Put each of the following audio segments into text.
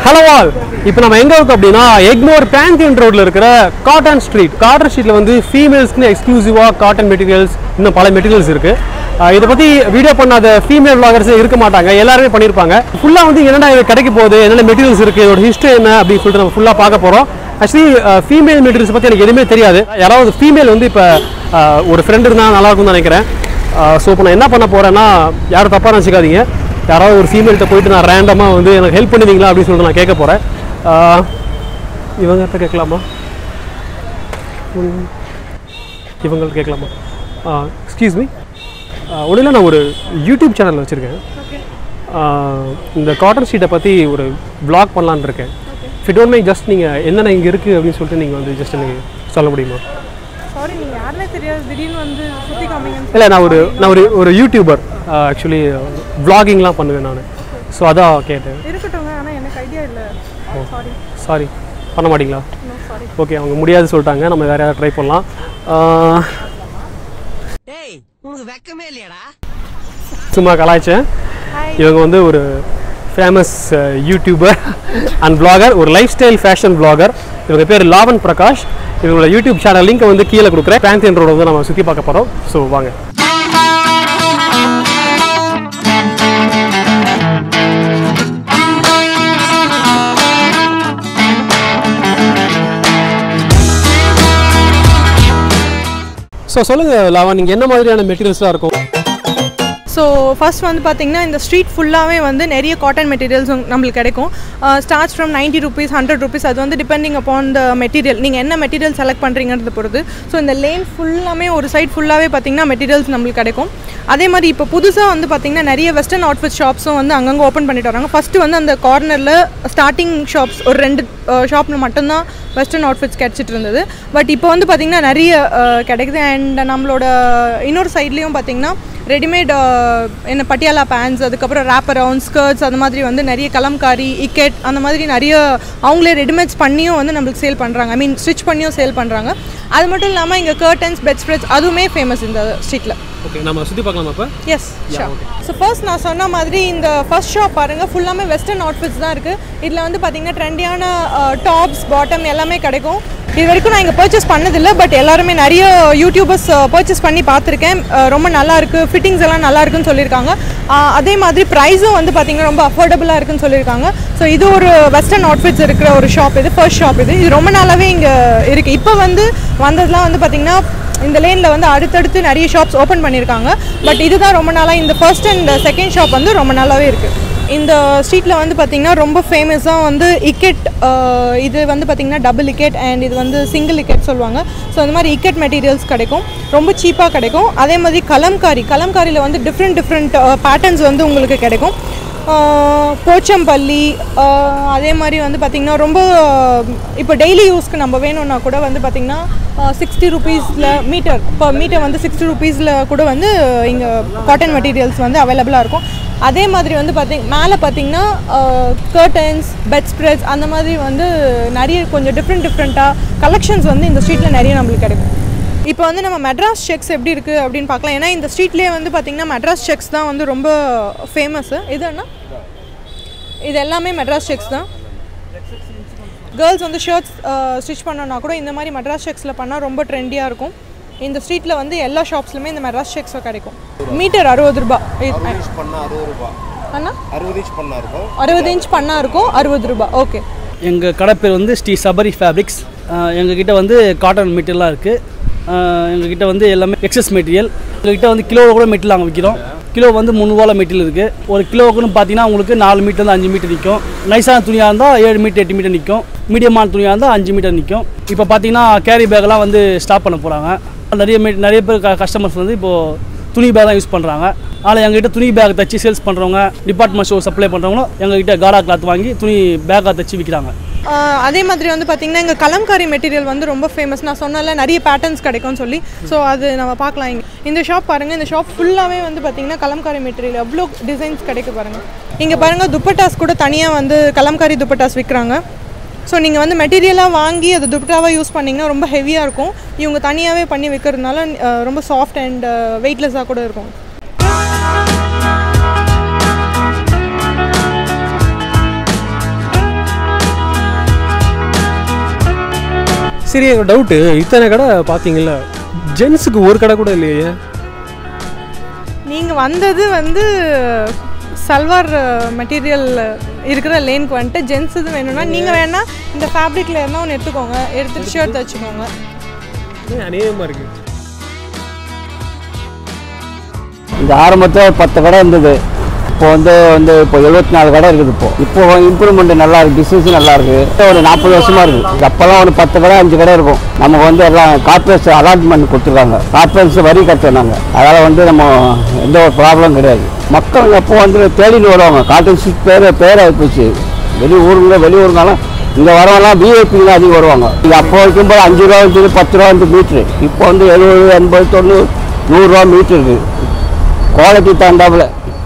Hello all இப்போ நம்ம எங்கே இருக்கோம் அப்படின்னா எக்மோர் பேந்தியன் ரோட்ல இருக்கிற காட்டன் ஸ்ட்ரீட் காட்டன் ஸ்ட்ரீட்ல வந்து ஃபீமேல்ஸ்க்கு எக்ஸ்க்ளூசிவாக காட்டன் மெட்டீரியல்ஸ் இன்னும் பல மெட்டீரியல்ஸ் இருக்கு ஆஹ் இதை பற்றி வீடியோ பண்ணாத ஃபீமேல் vloggers இருக்க மாட்டாங்க எல்லாருமே பண்ணியிருப்பாங்க ஃபுல்லாக வந்து என்னென்ன இது கிடைக்க போகுது என்னென்ன மெட்டீரியல்ஸ் இருக்குது இதோட ஹிஸ்ட்ரி என்ன அப்படின்னு சொல்லிட்டு நம்ம ஃபுல்லாக பார்க்க போகிறோம் ஆக்சுவலி ஃபீமேல் மெட்டீரியல்ஸ் பற்றி எனக்கு எதுவுமே தெரியாது யாராவது ஃபீமேல் வந்து இப்போ ஒரு ஃப்ரெண்ட் இருந்தால் நல்லா இருக்கும்னு நினைக்கிறேன் ஸோ இப்போ நான் என்ன பண்ண போகிறேன்னா யாரும் தப்பாக நினச்சிக்காதீங்க யாராவது ஒரு ஃபீமேல்கிட்ட போயிட்டு நான் ரேண்டமாக வந்து எனக்கு ஹெல்ப் பண்ணுவீங்களா அப்படின்னு சொல்லிட்டு நான் கேட்க போகிறேன் இவங்ககிட்ட கேட்கலாமா ம், இவங்கள்ட்ட கேட்கலாமா எக்ஸ்கியூஸ் மீ ஒன்றும் நான் ஒரு யூடியூப் சேனல் வச்சுருக்கேன் இந்த காட்டன் ஷீட்டை பற்றி ஒரு vlog பண்ணலான்னு இருக்கேன் ஃபிட் ஒன் மை ஜஸ்ட் நீங்கள் என்னென்ன இங்கே இருக்குது அப்படின்னு சொல்லிட்டு நீங்கள் வந்து ஜஸ்ட் எனக்கு சொல்ல முடியுமா சாரி நீங்க யாருனே தெரியாது திடீர்னு வந்து சுத்தி காமிங்கன்னு இல்லை நான் ஒரு நான் ஒரு ஒரு யூடியூபர் ஆக்சுவலி vloggingலாம் பண்ணுவேன் நான் ஸோ அதான் கேட்டேன் இருக்கட்டும்ங்க ஆனா எனக்கு ஐடியா இல்ல சாரி சாரி பண்ண மாட்டீங்களா நோ சாரி ஓகே அவங்க முடியாது சொல்லிட்டாங்க நம்ம வேறு யாராவது ட்ரை பண்ணலாம் ஆஹ், டேய் உனக்கு வெக்கமே இல்லையாடா சும்மா கலாய்ச்சேன் Hi. இவங்க வந்து ஒரு ஃபேமஸ் யூடியூபர் அண்ட் vlogger ஒரு லைஃப் ஸ்டைல் ஃபேஷன் vlogger இவங்க பேர் லாவன் பிரகாஷ் இவங்களோட யூடியூப் சேனல் லிங்க்கை வந்து கீழே கொடுக்குறேன் பேந்தியன் ரோடு வந்து நம்ம சுற்றி பார்க்க போகிறோம் ஸோ வாங்க ஸோ சொல்லுங்கள் லாவன் நீங்கள் என்ன மாதிரியான மெட்டீரியல்ஸ்லாம் இருக்கும் ஸோ ஃபர்ஸ்ட் வந்து பார்த்தீங்கன்னா இந்த ஸ்ட்ரீட் ஃபுல்லாகவே வந்து நிறைய காட்டன் மெட்டீரியல்ஸ் நம்மளுக்கு கிடைக்கும் starts from ninety rupees hundred rupees அது வந்து டிபெண்டிங் அப்பான் த மெட்டீரியல் நீங்கள் என்ன மெட்டீரியல் செலக்ட் பண்ணுறீங்கிறத பொறுத்து ஸோ இந்த லேன் ஃபுல்லாமே ஒரு சைட் ஃபுல்லாகவே பார்த்தீங்கன்னா மெட்டீரியல்ஸ் நம்மளுக்கு கிடைக்கும் அதே மாதிரி இப்போ புதுசாக வந்து பார்த்தீங்கன்னா நிறைய வெஸ்டர்ன் அவுட்ஃபிட் ஷாப்ஸும் வந்து அங்கங்கே ஓப்பன் பண்ணிட்டு வராங்க ஃபஸ்ட்டு வந்து அந்த கார்னரில் ஸ்டார்டிங் ஷாப்ஸ் ஒரு ரெண்டு ஷாப்பில் மட்டும்தான் வெஸ்டர்ன் அவுட்ஃபிட்ஸ் கிடச்சிட்டு இருந்தது பட் இப்போ வந்து பார்த்திங்கன்னா நிறைய அஹ், கிடைக்குது அண்ட் நம்மளோட இன்னொரு சைட்லேயும் பார்த்திங்கன்னா ரெடிமேட் என்ன பட்டியாலா பேண்ட்ஸ் அதுக்கப்புறம் ரேப் அரவுண்ட் ஸ்கர்ட்ஸ் அந்த மாதிரி வந்து நிறைய கலம்காரி இக்கெட் அந்த மாதிரி நிறைய அவங்களே ரெடிமேட்ஸ் பண்ணியும் வந்து நம்மளுக்கு சேல் பண்ணுறாங்க ஐ மீன் ஸ்டிச் பண்ணியும் சேல் பண்ணுறாங்க அது மட்டும் இல்லாமல் இங்கே கர்டன்ஸ் பெட் ஸ்ப்ரெட்ஸ் அதுவுமே ஃபேமஸ் இந்த ஸ்ட்ரீட்டில் ஓகே நம்ம சுற்றி பார்க்கலாமா இப்போ எஸ் ஷாப் ஸோ ஃபர்ஸ்ட் நான் சொன்ன மாதிரி இந்த ஃபர்ஸ்ட் ஷாப் பாருங்கள் ஃபுல்லாமே வெஸ்டர்ன் அவுட்ஃபிட்ஸ் தான் இருக்குது இதில் வந்து பார்த்தீங்கன்னா ட்ரெண்டியான டாப்ஸ் பாட்டம் எல்லாமே கிடைக்கும் இது வரைக்கும் நான் இங்கே பர்ச்சேஸ் பண்ணதில்லை பட் எல்லாருமே நிறைய யூடியூபர்ஸ் பர்ச்சேஸ் பண்ணி பார்த்துருக்கேன் அஹ் ரொம்ப நல்லா இருக்கு ஃபிட்டிங்ஸ் எல்லாம் நல்லா இருக்குன்னு சொல்லியிருக்காங்க அஹ் அதே மாதிரி ப்ரைஸும் வந்து பார்த்தீங்கன்னா ரொம்ப அஃபோர்டபுளாக இருக்குன்னு சொல்லியிருக்காங்க ஸோ இது ஒரு வெஸ்டர்ன் அவுட்ஃபிட்ஸ் இருக்கிற ஒரு ஷாப் இது ஃபர்ஸ்ட் ஷாப் இது இது ரொம்ப நாளாகவே இங்கே இருக்குது இப்போ வந்து வந்ததுலாம் வந்து பார்த்தீங்கன்னா இந்த லேனில் வந்து அடுத்தடுத்து நிறைய ஷாப்ஸ் ஓப்பன் பண்ணியிருக்காங்க பட் இதுதான் ரொம்ப நாளாக இந்த ஃபர்ஸ்ட் அண்ட் செகண்ட் ஷாப் வந்து ரொம்ப நாளாகவே இருக்குது இந்த ஸ்ட்ரீட்டில் வந்து பார்த்திங்கன்னா ரொம்ப ஃபேமஸாக வந்து இக்கெட் இது வந்து பார்த்திங்கன்னா டபுள் இக்கெட் அண்ட் இது வந்து சிங்கிள் இக்கெட் சொல்லுவாங்க ஸோ இந்த மாதிரி இக்கெட் மெட்டீரியல்ஸ் கிடைக்கும் ரொம்ப சீப்பாக கிடைக்கும் அதே மாதிரி கலம்காரி கலம்காரியில் வந்து டிஃப்ரெண்ட் டிஃப்ரெண்ட் பேட்டர்ன்ஸ் வந்து உங்களுக்கு கிடைக்கும் ஆஹ் போச்சம்பள்ளி ஆஹ் அதே மாதிரி வந்து பார்த்திங்கன்னா ரொம்ப இப்போ டெய்லி யூஸ்க்கு நம்ம வேணும்னா கூட வந்து பார்த்திங்கன்னா சிக்ஸ்டி ருபீஸில் மீட்டர் இப்போ மீட்டர் வந்து சிக்ஸ்டி ருபீஸில் கூட வந்து இங்கே காட்டன் மெட்டீரியல்ஸ் வந்து அவைலபிளாக இருக்கும் அதே மாதிரி வந்து பார்த்திங் மேலே பார்த்திங்கன்னா கர்டன்ஸ் பெட் ஸ்ப்ரெட்ஸ் அந்த மாதிரி வந்து நிறைய கொஞ்சம் டிஃப்ரெண்ட் டிஃப்ரெண்ட்டாக கலெக்ஷன்ஸ் வந்து இந்த ஸ்ட்ரீட்டில் நிறைய நம்மளுக்கு கிடைக்கும் இப்போ வந்து நம்ம மெட்ராஸ் செக்ஸ் எப்படி இருக்குது அப்படின்னு பார்க்கலாம் ஏன்னா இந்த ஸ்ட்ரீட்லேயே வந்து பார்த்திங்கன்னா மெட்ராஸ் செக்ஸ் தான் வந்து ரொம்ப ஃபேமஸ்ஸு இது என்ன இது எல்லாமே மெட்ராஸ் செக்ஸ் தான் கேர்ள்ஸ் வந்து ஷர்ட்ஸ் ஸ்டிச் பண்ணோன்னா கூட இந்த மாதிரி மெட்ராஸ் செக்ஸில் பண்ணால் ரொம்ப ட்ரெண்டியாக இருக்கும் இந்த ஸ்ட்ரீட்டில் வந்து எல்லா ஷாப்ஸ்லையுமே இந்த மெட்ராஸ் செக்ஸும் கிடைக்கும் மீட்டர் அறுபது ரூபாய் இது- இன்ச் பண்ணா அறுபது ரூபாய் அண்ணா அறுபது இன்ச் பண்ணா இருக்கும் அறுபது இன்ச் பண்ணா இருக்கும் அறுபது ரூபாய் ஓகே எங்கள் கடை பேர் வந்து ஸ்ரீ சபரி ஃபேப்ரிக்ஸ் எங்ககிட்ட வந்து காட்டன் மெட்டீரியலாக இருக்குது எங்ககிட்ட வந்து எல்லாமே எக்ஸஸ் மெட்டீரியல் எங்ககிட்ட வந்து கிலோ கூட மெட்டீரியல் நாங்கள் விற்கிறோம் கிலோ வந்து முந்நூறுவால மெட்டீரியல் இருக்குது ஒரு கிலோவுக்குன்னு பார்த்தீங்கன்னா உங்களுக்கு நாலு மீட்டர் அஞ்சு மீட்டர் நிற்கும் நைஸான துணியாக இருந்தால் ஏழு மீட்டர் எட்டு மீட்டர் நிற்கும் மீடியமான துணியாக இருந்தால் அஞ்சு மீட்டர் நிற்கும் இப்போ பார்த்தீங்கன்னா கேரி பேக்கெல்லாம் வந்து ஸ்டாப் பண்ண போகிறாங்க நிறைய மீ நிறைய பேர் கஸ்டமர்ஸ் வந்து இப்போது துணி பேக் தான் யூஸ் பண்ணுறாங்க அதனால் எங்ககிட்ட துணி பேக் தச்சு சேல்ஸ் பண்ணுறவங்க டிபார்ட்மெண்ட் ஸ்டோர் சப்ளை பண்ணுறவங்களும் எங்ககிட்ட காடா கிளாத் வாங்கி துணி பேக்காக தச்சு விற்கிறாங்க ஆஹ் அதே மாதிரி வந்து பார்த்திங்கன்னா இங்கே கலம்காரி மெட்டீரியல் வந்து ரொம்ப ஃபேமஸ் நான் சொன்னல நிறைய பேட்டர்ன்ஸ் கிடைக்கும்னு சொல்லி ஸோ அது நம்ம பார்க்கலாம் இங்கே இந்த ஷாப் பாருங்கள் இந்த ஷாப் ஃபுல்லாகவே வந்து பார்த்திங்கன்னா கலம்காரி மெட்டீரியல் எவ்வளோ டிசைன்ஸ் கிடைக்கு பாருங்கள் இங்கே பாருங்கள் துப்பட்டாஸ் கூட தனியாக வந்து கலம்காரி துப்பட்டாஸ் விற்கிறாங்க ஸோ நீங்கள் வந்து மெட்டீரியலாக வாங்கி அது துப்பட்டாவாக யூஸ் பண்ணிங்கன்னா ரொம்ப ஹெவியாக இருக்கும் இவங்க தனியாகவே பண்ணி விற்கிறதுனால அஹ், ரொம்ப சாஃப்ட் அண்ட் வெயிட்லெஸ்ஸாக கூட இருக்கும் சரி டவுட்டு இத்தனை கடை பார்த்தீங்கல்ல ஜென்ஸுக்கு ஒரு கடை கூட இல்லையே நீங்கள் வந்தது வந்து சல்வார் மெட்டீரியல் இருக்கிற லேனுக்கு வந்துட்டு ஜென்ஸ் இது வேணும்னா நீங்கள் வேணா இந்த ஃபேப்ரிக்கில் எதுனா ஒன்று எடுத்துக்கோங்க எடுத்துட்டு ஷர்ட் தச்சுக்கோங்க அநேகமாக இருக்குது இந்த ஆரம்பத்தில் பத்து கடை இருந்தது இப்போ வந்து வந்து இப்போ எழுபத்தி நாலு கடை இருக்குது இப்போ இப்போ இம்ப்ரூவ்மெண்ட் நல்லா இருக்கு பிஸ்னஸ் நல்லா இருக்கு ஒரு நாற்பது வருஷமா இருக்கு அப்போல்லாம் ஒரு பத்து கடை அஞ்சு கடை இருக்கும் நமக்கு வந்து எல்லாம் கார்பரேட்ஸ் அலாட்மெண்ட் கொடுத்துருக்காங்க கார்பரேட்ஸ் வரி கட்டினாங்க அதனால் வந்து நம்ம எந்த ஒரு ப்ராப்ளம் கிடையாது மக்கள் எப்போ வந்து தேடிட்டு வருவாங்க காட்டன் ஷீட் பேர் பேர் ஆகிப்போச்சு வெளி ஊருங்க வெளியூருனாலும் இங்கே வரவெல்லாம் விஐபிங்க அதிகம் வருவாங்க இது அப்போ வைக்கும்போது அஞ்சு ரூபா இருந்தது பத்து ரூபா வந்து மீட்ரு இப்போ வந்து எழுபது எண்பது தொண்ணூறு நூறுரூவா மீட்ரு இருக்குது குவாலிட்டி தாண்டாப்புல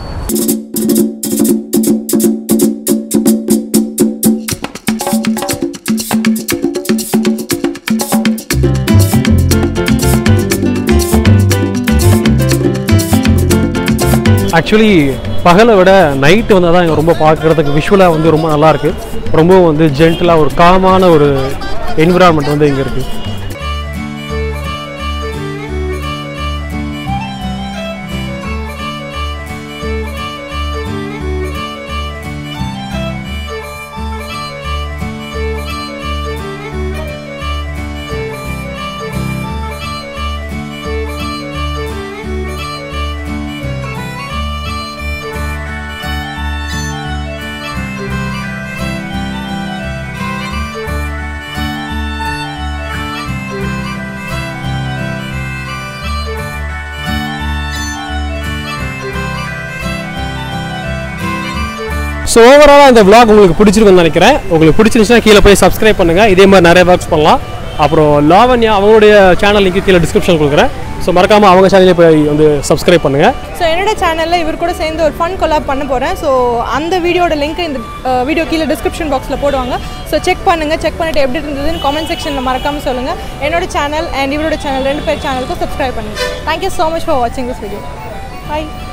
ஆக்சுவலி பகலை விட நைட்டு வந்தால் தான் இங்கே ரொம்ப பார்க்குறதுக்கு விஷுவலாக வந்து ரொம்ப நல்லா இருக்கு ரொம்பவும் வந்து ஜென்டலாக ஒரு காமான ஒரு என்விரான்மெண்ட் வந்து இங்கே இருக்குது ஸோ ஓவராலாக இந்த vlog உங்களுக்கு பிடிச்சிருக்குன்னு நினைக்கிறேன் உங்களுக்கு பிடிச்சிருந்துச்சுன்னா கீழே போய் சப்ஸ்கிரைப் பண்ணுங்கள் இதே மாதிரி நிறைய vlogs பண்ணலாம் அப்புறம் லாவண்யா அவங்களுடைய சேனல் லிங்க் கீழே டிஸ்கிரிப்ஷன் கொடுக்குறேன் ஸோ மறக்காமல் அவங்க சேனலே போய் வந்து சப்ஸ்கிரைப் பண்ணுங்கள் ஸோ என்னோட சேனலில் இவர் கூட சேர்ந்து ஒரு ஃபன் கொலாப் பண்ண போகிறேன் ஸோ அந்த வீடியோட லிங்க் இந்த வீடியோ கீழே டிஸ்கிரிப்ஷன் பாக்ஸில் போடுவாங்க ஸோ செக் பண்ணுங்கள் செக் பண்ணிட்டு எப்படி இருந்ததுன்னு காமெண்ட் செக்ஷனில் மறக்காமல் சொல்லுங்கள் என்னோட சேனல் அண்ட் இவரோட சேனல் ரெண்டு பேர் சேனலுக்கும் சப்ஸ்கிரைப் பண்ணுங்கள் தேங்க்யூ ஸோ மச் ஃபார் வாட்சிங் திஸ் வீடியோ பாய்